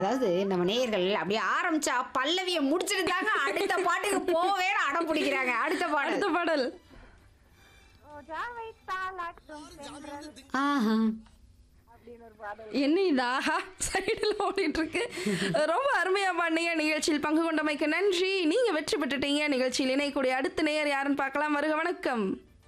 அதாவது நம்ம நேயர்கள் அப்படியே ஆரம்பிச்சா பல்லவிய முடிச்சிட்டு தாங்க அடுத்த பாட்டுக்கு போவே அடம் பிடிக்கிறாங்க அடுத்த பாடல் அடுத்த பாடல் ரோஜாவை தாலாட்டும் சென்றல் ஆஹா அப்படின்னு ஒரு பாடல் என்ன இது ஆஹா சைடில் ஓடிட்டு இருக்கு ரொம்ப அருமையா பாடினீங்க நிகழ்ச்சியில் பங்கு கொண்டமைக்கு நன்றி நீங்க வெற்றி பெற்றுட்டீங்க நிகழ்ச்சியில் இணையக்கூடிய அடுத்த நேயர் யாருன்னு பார்க்கலாம் வருக வணக்கம்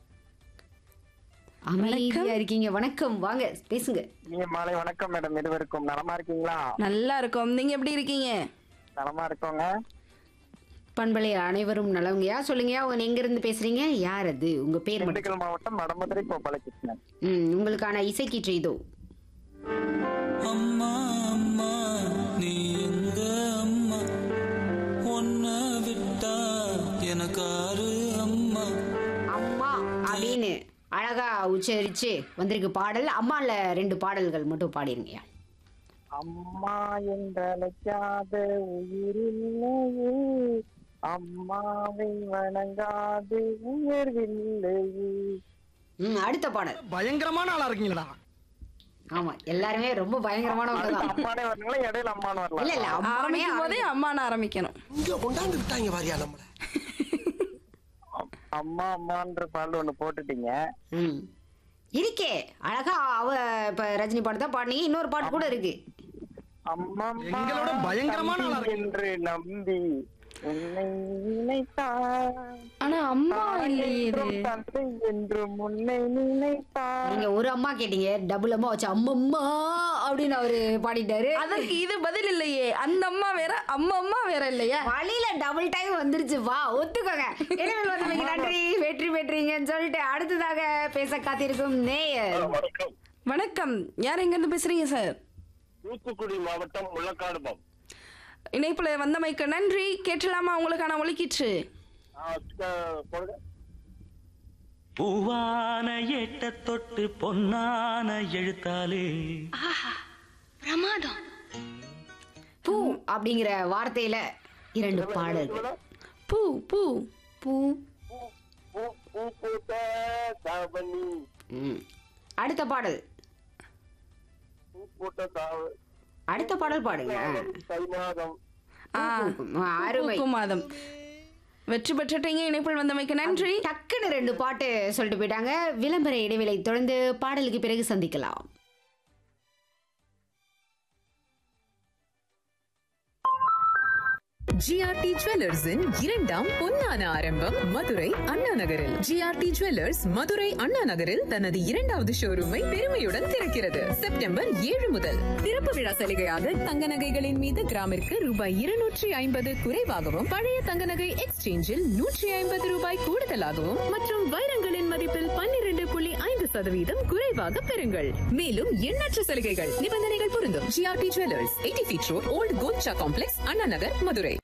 அமைதியா இருக்கீங்க வணக்கம் வாங்க பேசுங்க நீங்க மாலை வணக்கம் மேடம் இருவருக்கும் நலமா இருக்கீங்களா நல்லா இருக்கும் நீங்க எப்படி இருக்கீங்க நலமா இருக்கோங்க பண்பலை அனைவரும் நலவங்கயா சொல்லுங்கயா உங்க எங்க இருந்து பேசுறீங்க யார் அது உங்க பேர் மட்டும் திண்டுக்கல் மாவட்டம் வடமதுரை கோபாலகிருஷ்ணன் ம், உங்களுக்கான இசைக்கீற்று இதோ அம்மா அம்மா நீ எங்க அம்மா உன்னை விட்டா எனக்காரு அம்மா அம்மா அப்படின்னு அழகா உச்சரிச்சு வந்திருக்கு பாடல் அம்மால ரெண்டு பாடல்கள் மட்டும் பாடிருங்கய்யா அம்மா என்றழைக்காத உயிரில்லையே அம்மாவை வணங்காது உயர்வில்லையே ம் அடுத்த பாடல் பயங்கரமான ஆளா இருக்கீங்களா ஆமா எல்லாருமே ரொம்ப பயங்கரமானவங்க அடுத்து தான் அம்மானே வரணுங்களா இடையில அம்மானு இல்ல இல்ல வரலாம் அம்மானே ஆரம்பிக்கும் போதே ஆரம்பி- அம்மான்னு ஆரம்பிக்கணும் இங்க கொண்டாந்து விட்டாங்க வாரியா நம்மள அம்மா அம்மான்ற பாடல் ஒண்ணு போட்டுட்டீங்க ம் இருக்கே அழகா அவ இப்ப ரஜினி பாட்டு தான் பாடினீங்க இன்னொரு பாட்டு கூட இருக்கு அம்மா அம்மா எங்களோட பயங்கரமான ஆளா தம்பி இருக்கீங்க. என்று நம்பி உன்னை நினைத்தான் ஆனா அம்மா இல்லையே இது என்றும் தந்தை என்றும் உன்னை நினைத்தான் நீங்க ஒரு அம்மா கேட்டீங்க டபுள் அம்மா வச்சு அம்மம்மா அப்படின்னு அவரு பாடிட்டாரு அதற்கு இது பதில் இல்லையே அந்த அம்மா வேற அம்மா அம்மா வேற இல்லையா வழியில டபுள் டைம் வந்துருச்சு வா ஒத்துக்கோங்க எனவே வந்தமைக்கு நன்றி வெற்றி பெற்றீங்கன்னு சொல்லிட்டு அடுத்ததாக பேச காத்திருக்கும் நேயர் வணக்கம் யார் எங்க இருந்து பேசுறீங்க சார் தூத்துக்குடி மாவட்டம் முள்ளக்காடுபம் இணைப்புல வந்தமைக்கு நன்றி கேட்டலாமா உங்களுக்கான ஒலிக்கிற்று பூவான எட்ட தொட்டு பொன்னான எழுத்தாலே பூ அப்படிங்கிற வார்த்தையில இரண்டு பாடல்கள் பூ பூ பூ பூ பூ பூத்த சாவணி ம். அடுத்த பாடல் பூ பூத்த சாவ அடுத்த பாடல் பாடுங்க தை மாதம் ஆ ஆ, அருமை பூக்கும் மாதம் வெற்றி பெற்றுட்டீங்க இணைப்பில் வந்தமைக்கு நன்றி டக்குன்னு ரெண்டு பாட்டு சொல்லிட்டு போயிட்டாங்க விளம்பர இடைவேளை தொடர்ந்து பாடலுக்கு பிறகு சந்திக்கலாம் ஜிஆர்டி ஜுவல்லர்ஸின் இரண்டாம் பொன்னான ஆரம்பம் மதுரை அண்ணா நகரில் ஜிஆர்டி ஜுவல்லர்ஸ் மதுரை அண்ணா நகரில் தனது இரண்டாவது ஷோரூமை பெருமையுடன் திறக்கிறது செப்டம்பர் ஏழு முதல் திறப்பு விழா சலுகையாக தங்க நகைகளின் மீது கிராமிற்கு ரூபாய் இருநூற்றி ஐம்பது குறைவாகவும் பழைய தங்க நகை எக்ஸ்சேஞ்சில் நூற்றி ஐம்பது ரூபாய் கூடுதலாகவும் மற்றும் வைரங்களின் மதிப்பில் பன்னிரண்டு புள்ளி ஐந்து சதவீதம் குறைவாக பெறுங்கள் மேலும் எண்ணற்ற சலுகைகள் நிபந்தனைகள் பொருந்தும் GRT jewellers eighty feet road old Kolcha complex Anna Nagar Madurai